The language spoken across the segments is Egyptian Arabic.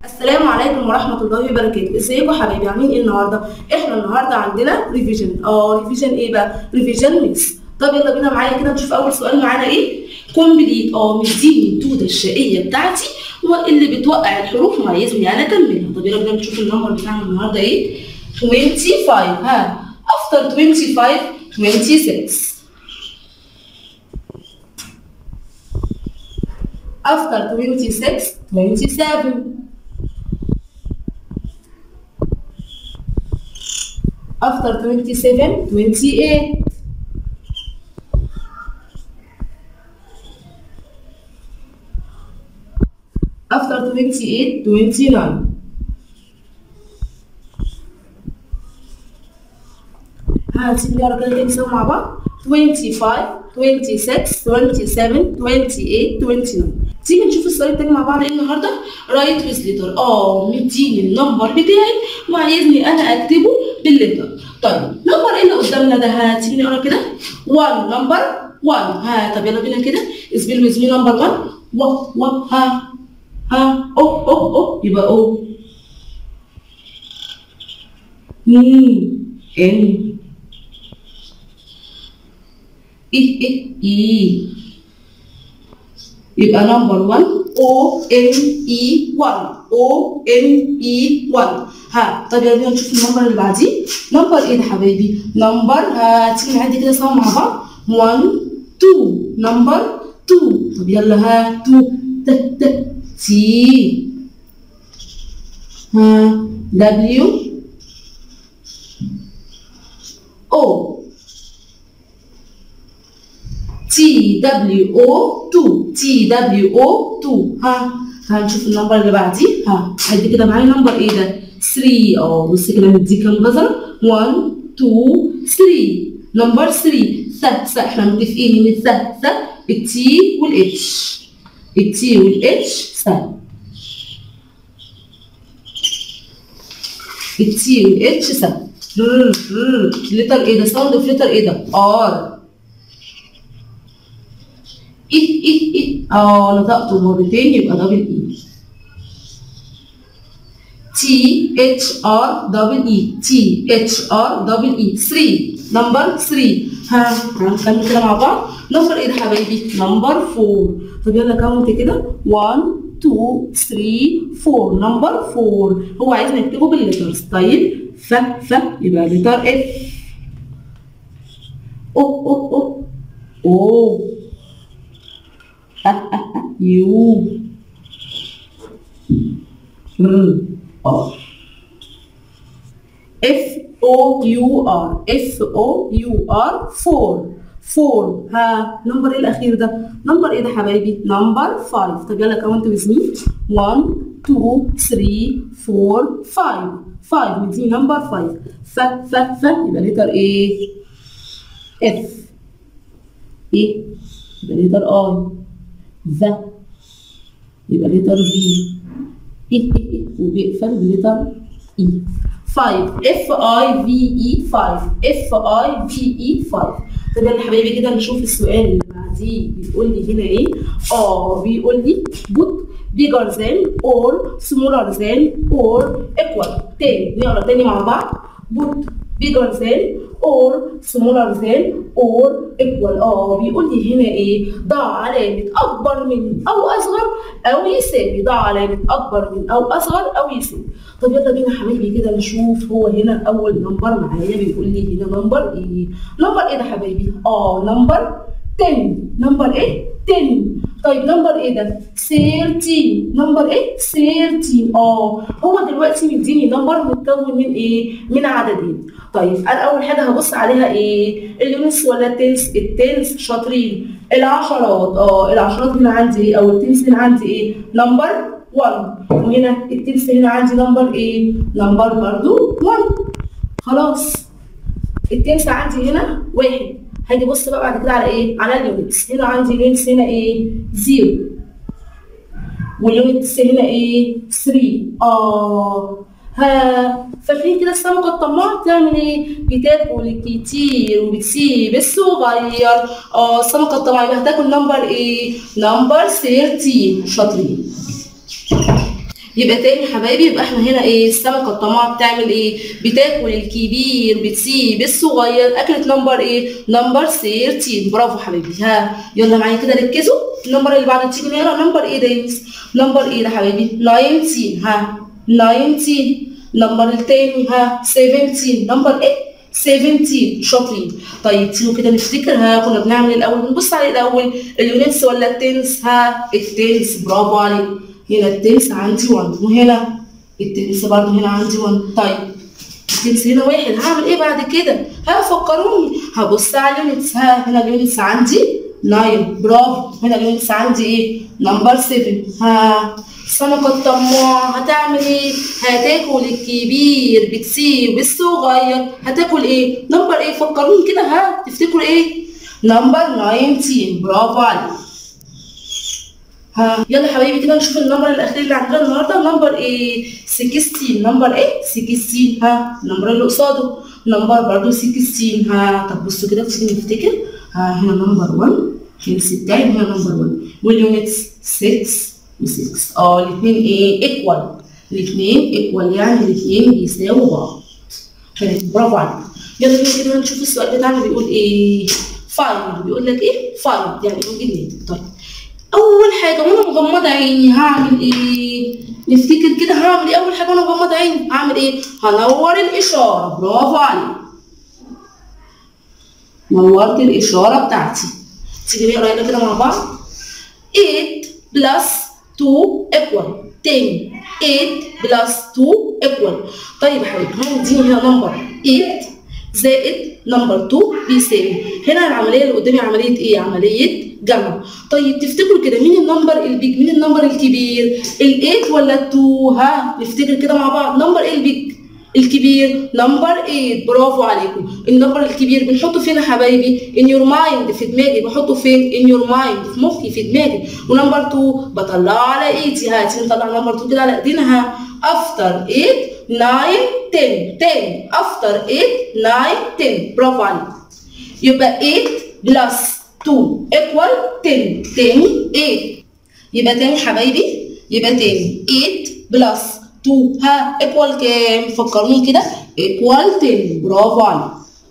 السلام عليكم ورحمة الله وبركاته ازيكم حبايبي عاملين ايه النهارده احنا النهارده عندنا ريفيجن اه ريفيجن ايه بقى ريفيجن ميكس طب يلا بينا معايا كده نشوف اول سؤال معانا ايه كومبليت اه مديني التوته الشقيه بتاعتي واللي بتوقع الحروف وعايزني انا اكملها طب يلا بينا نشوف النمبر بتاعنا النهارده ايه 25 ها after 25 26 after 26 27 after 27 28 after 28 29 هنسيب نقرا كده تاني سوا مع بعض 25 26 27 28 29 تيجي نشوف السؤال التاني مع بعض ايه النهارده رايت ويز ليتر اه مديني النمبر بتاعي وعايزني انا اكتبه بالليتر طيب نمبر ايه اللي قدامنا ده هتيجي نقرا كده 1 نمبر 1 ها طب يلا بينا كده اسبيل ويز مي نمبر 1 و و ها ها او او او يبقى او مم ان ايه ايه ايه يبقى نمبر 1 او ان اي 1 او ان اي 1 ها طب يلا نشوف النمبر اللي بعديه نمبر ايه ده حبايبي نمبر ها تيجي نعد كده سوا مع بعض 1 2 نمبر 2 طب يلا ها 2 ت ت تي ها دبليو او تي دبليو او 2 تي دبليو او 2 ها هنشوف النمبر اللي بعديه ها عد كده معايا نمبر ايه ده 3 اه بص كده مديك كام جزره 1 2 3 نمبر 3 س س احنا متفقين ان الس س التي والاتش التي والاتش س التي والاتش س لتر ايه ده ساوند في لتر ايه ده ار ايه ايه ايه اه نطقته مرتين يبقى دبل اي تي اتش ار دبل اي تي اتش ار دبل اي 3 نمبر 3 ها هنكمل كده مع بعض نمبر ايه ده حبايبي نمبر 4 طب يلا كاونت كده 1 2 3 4 نمبر 4 هو عايز نكتبه بالليترز طيب ف ف يبقى لتر اف او او او او يو ار اف او يو ار اف او يو ار 4 4 ها نمبر ايه الاخير ده نمبر ايه ده حبايبي نمبر 5 طب يلا كاونت ويز مي 1 2 3 4 5 5 مديني نمبر 5 ف ف ف يبقى لتر ايه اف ايه يبقى لتر اي ذا يبقى لتر في ايه ايه ايه وبيقفل بلتر اي 5 اف اي في اي 5 اف اي في اي 5 طب يلا حبايبي كده نشوف السؤال اللي بعديه بيقول لي هنا ايه اه بيقول لي بوت bigger than or smaller than or equal تاني نقرا تاني مع بعض put bigger than or smaller than or equal اه بيقول لي هنا ايه ضع علامة أكبر من أو أصغر أو يساوي ضع علامة أكبر من أو أصغر أو يساوي طب يلا بينا حبايبي كده نشوف هو هنا أول نمبر معايا بيقول لي هنا نمبر ايه نمبر ايه ده حبايبي اه نمبر 10 نمبر ايه 10 طيب نمبر ايه ده 13 نمبر ايه 13 اه هو دلوقتي مديني نمبر متكون من ايه من عددين طيب انا اول حاجه هبص عليها ايه اليونس ولا التنس التنس شاطرين العشرات اه العشرات هنا عندي ايه او التنس هنا عندي ايه نمبر 1 وهنا التنس هنا عندي نمبر ايه نمبر برضو 1 خلاص التنس عندي هنا واحد هاجي بص بقى بعد كده على ايه على اليونتس هنا عندي اليونتس هنا ايه زيرو واليونتس هنا ايه 3 اه ها فاكرين كده السمكه الطماعه بتعمل ايه بتاكل كتير وبتسيب الصغير اه السمكه الطماعه يبقى هتاكل نمبر ايه نمبر 13 شاطرين يبقى تاني حبايبي يبقى احنا هنا ايه السمكه الطماعه بتعمل ايه بتاكل الكبير بتسيب الصغير اكلت نمبر ايه نمبر 13 برافو حبايبي ها يلا معايا كده ركزوا النمبر اللي بعده تيجي نقرا نمبر ايه ده يا ميس نمبر ايه ده حبايبي 19 ها 19 نمبر التاني ها 17 نمبر ايه 17 شاطرين طيب تيجوا كده نفتكر ها كنا بنعمل الاول بنبص على الاول اليونتس ولا التنس ها التنس برافو عليك هنا التنس عندي 1 وهنا التنس برضه هنا عندي 1 طيب التنس هنا واحد هعمل ايه بعد كده ها فكروني هبص على اليونتس ها هنا اليونتس عندي 9 برافو هنا اليونتس عندي ايه نمبر 7 ها السمكة الطماعة هتعمل ايه؟ هتاكل الكبير بتسيب الصغير هتاكل ايه؟ نمبر ايه؟ فكروني كده ها تفتكروا ايه؟ نمبر 19 برافو عليك ها يلا حبايبي كده نشوف النمبر الاخير اللي عندنا النهارده نمبر ايه 16 نمبر ايه 16 ها النمبر اللي قصاده نمبر برضو 16 ها طب بصوا كده تيجي نفتكر ها هنا نمبر 1 الجنس بتاعي هنا نمبر 1 واليونتس 6 و6 اه الاثنين ايه ايكوال الاثنين ايكوال يعني الاثنين بيساووا بعض كانت برافو عليك يلا بينا كده نشوف السؤال بتاعنا بيقول ايه فايند بيقول لك ايه فايند يعني وجد ناتج طيب اول حاجه وانا مغمضه عيني هعمل ايه نفتكر كده هعمل ايه اول حاجه وانا مغمضه عيني هعمل ايه هنور الاشاره برافو عليك نورت الاشاره بتاعتي تيجي نقرا هنا كده مع بعض 8 بلس 2 equal 10 8 بلس 2 equal طيب يا حبيبي هنديني هنا نمبر 8 زائد نمبر 2 بيساوي هنا العمليه اللي قدامي عمليه ايه عمليه جمع طيب تفتكروا كده مين النمبر البيج مين النمبر الكبير ال8 ولا ال2 ها نفتكر كده مع بعض نمبر ايه البيج الكبير نمبر 8 برافو عليكم النمبر الكبير بنحطه فين يا حبايبي ان يور مايند في دماغي بحطه فين ان يور مايند في مخي في دماغي ونمبر 2 بطلعه على ايدي هاتي نطلع نمبر 2 كده على ايدينا ها افتر 8 9 10 10 افتر 8 9 10 برافو عليك يبقى 8 بلس 2 ايكوال 10 تاني 8 يبقى تاني حبايبي يبقى تاني 8 بلس 2 ها ايكوال كام فكروني كده ايكوال 10 برافو عليك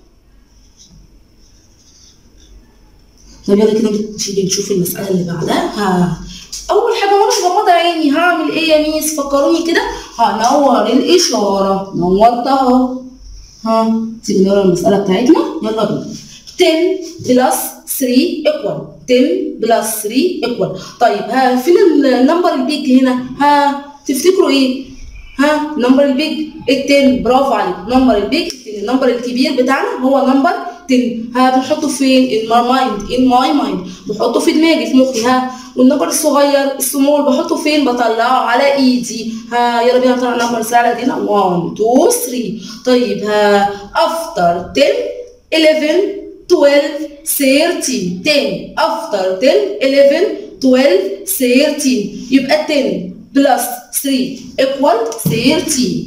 طب يلا كده نيجي نشوف المسألة اللي بعدها ها أول حاجة وأنا مغمضة عيني هعمل إيه يا ميس فكروني كده هنور الإشارة نورتها أهو ها تيجي نقرا المسألة بتاعتنا يلا بينا 10 بلس 3 ايكوال 10 بلس 3 ايكوال طيب ها فين النمبر البيج هنا ها تفتكروا ايه ها نمبر البيج ال 10 برافو عليك نمبر البيج النمبر الكبير بتاعنا هو نمبر 10 ها بنحطه فين in my mind in my mind بحطه في دماغي في مخي ها والنمبر الصغير السمول بحطه فين بطلعه على ايدي ها يلا بينا نطلع نمبر على ايدينا 1 2 3 طيب ها after 10 11 12 13 10 after 10 11 12 13 يبقى 10 بلس 3 equal 13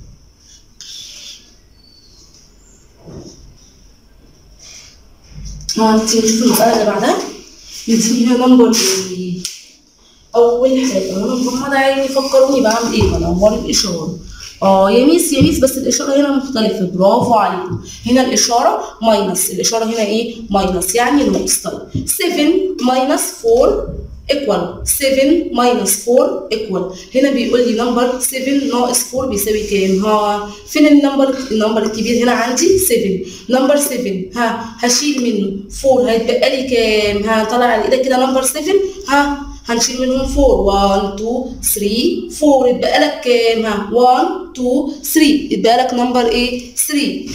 هنشوف المسألة اللي بعدها نديني هنا نمبر ايه أول حاجة أنا مغمضة عيني فكروني بعمل ايه بنور الإشارة اه يا ميس يا ميس بس الإشارة هنا مختلفة برافو عليكم هنا الإشارة ماينس الإشارة هنا ايه ماينس يعني ناقص طيب 7 ماينس 4 ايكوال 7 ماينس 4 ايكوال هنا بيقول لي نمبر 7 ناقص 4 بيساوي كام ها فين النمبر النمبر الكبير هنا عندي 7 نمبر 7 ها هشيل منه 4 هيتبقى لي كام ها طلع على ايدك كده نمبر 7 ها هنشيل منهم 4 1 2 3 4 يتبقى لك كام ها 1 2 3 يتبقى لك نمبر ايه 3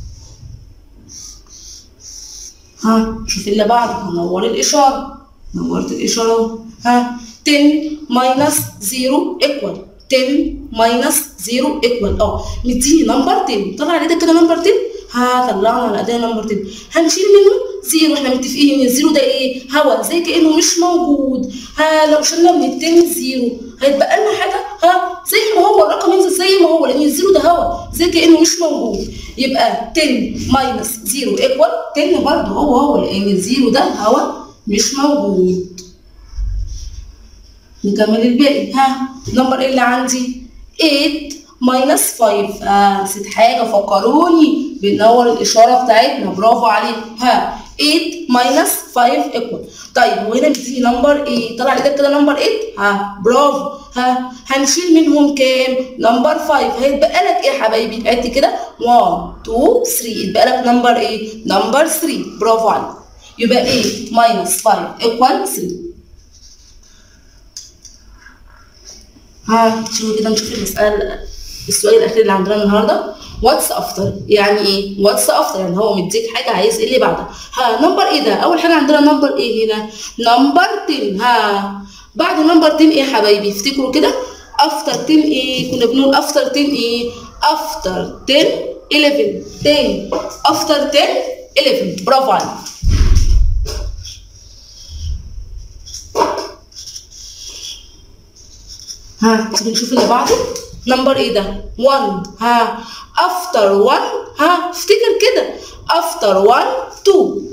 ها شوف اللي بعده هنور الاشاره نورت الإشارة أهو ها 10 ماينس 0 ايكوال 10 ماينس 0 ايكوال اه مديني نمبر 10 طلع على ايدك كده نمبر 10 ها طلعنا على ايدينا نمبر 10 هنشيل منه زيرو احنا متفقين ان الزيرو ده ايه هوا زي كانه مش موجود ها لو شلنا من التاني زيرو هيتبقى لنا حاجه ها زي ما هو الرقم ينزل زي ما هو لان الزيرو ده هوا زي كانه مش موجود يبقى 10 ماينس 0 ايكوال 10 برضه هو هو لان الزيرو ده هوا مش موجود نكمل الباقي ها نمبر ايه اللي عندي 8 ماينس 5 اه نسيت حاجه فكروني بننور الاشاره بتاعتنا برافو عليك ها 8 ماينس 5 ايكوال طيب وهنا مديني نمبر ايه طلع لي ده كده نمبر 8 ها برافو ها هنشيل منهم كام نمبر 5 هيتبقى لك ايه يا حبايبي عدت كده 1 2 3 يتبقى لك نمبر ايه نمبر 3 برافو عليك يبقى 8 ماينس 5 ايكوال 3 ها شوفوا كده نشوف المسألة السؤال الأخير اللي عندنا النهاردة واتس افتر يعني ايه واتس افتر يعني هو مديك حاجة عايز ايه اللي بعدها ها نمبر ايه ده أول حاجة عندنا نمبر ايه هنا نمبر 10 ها بعد نمبر 10 ايه يا حبايبي افتكروا كده افتر 10 ايه كنا بنقول افتر 10 ايه افتر 10 11 10 افتر 10 11 برافو عليك ها تيجي نشوف اللي بعده نمبر ايه ده 1 ها افتر 1 ها افتكر كده افتر 1 2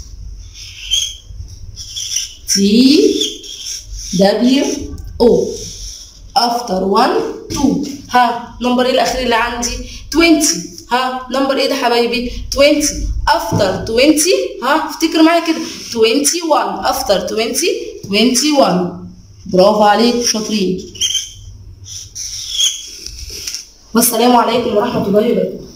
تي دبليو او افتر 1 2 ها نمبر ايه الاخير اللي عندي 20 ها نمبر ايه ده حبايبي 20 افتر 20 ها افتكر معايا كده 21 افتر 20 21 برافو عليك شاطرين والسلام عليكم ورحمة الله وبركاته